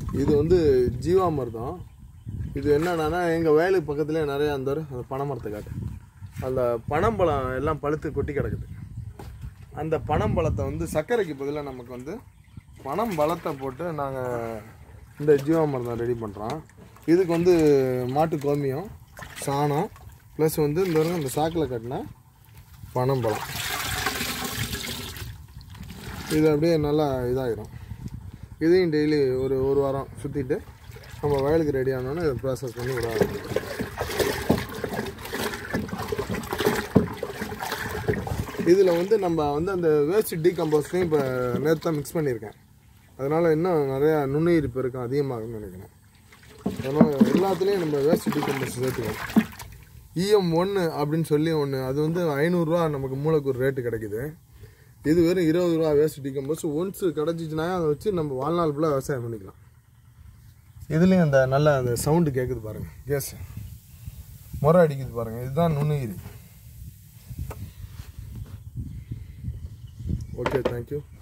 இது வந்து ஜீவாமிர்தம் இது என்னன்னா எங்கள் வயலுக்கு பக்கத்துலேயே நிறையா அந்த ஒரு- அந்த பனை மரத்தை காட்டு அந்த பனம்பழம் எல்லாம் பழுத்து கொட்டி கிடக்குது அந்த பனம்பழத்தை வந்து சர்க்கரைக்கு பதிலாக நமக்கு வந்து பனம் பழத்தை போட்டு நாங்கள் இந்த ஜீவாமிர்தம் ரெடி பண்ணுறோம் இதுக்கு வந்து மாட்டு கோமியம் சாணம் ப்ளஸ் வந்து இந்த பாருங்க இந்த சாக்கில் கட்டின பனம்பழம் இது அப்படியே நல்லா இதாகிடும் இதையும் டெய்லி ஒரு ஒரு வாரம் சுற்றிட்டு நம்ம வயலுக்கு ரெடி ஆனோன்னு இதை ப்ராசஸ் பண்ணி விட ஆரம்பிக்கும் இதில் வந்து நம்ம வந்து அந்த வேஸ்ட் டீகம்போஸ்டையும் இப்போ நேற்று மிக்ஸ் பண்ணியிருக்கேன் அதனால் இன்னும் நிறையா நுண்ணுயிர் பெருக்கம் அதிகமாகும்னு நினைக்கிறேன் அதனால் எல்லாத்துலேயும் நம்ம வேஸ்ட் டீகம்போஸ்ட் சேர்த்துக்கணும் இஎம் ஒன்று அப்படின்னு சொல்லி ஒன்று அது வந்து ஐநூறுரூவா நமக்கு மூளைக்கு ஒரு ரேட்டு கிடைக்குது இது வெறும் இருபது ரூபா வேஸ்ட் டீகம்போஸ்ட் ஒன்ஸ் கிடச்சிச்சுன்னா அதை வச்சு நம்ம வாழ்நாள் ஃபுல்லாக விவசாயம் பண்ணிக்கலாம் இதுலேயும் அந்த நல்ல அந்த சவுண்டு கேட்குது பாருங்கள் கேஸ் முறை அடிக்குது பாருங்கள் இதுதான் நுண்ணுயிரி ஓகே தேங்க்யூ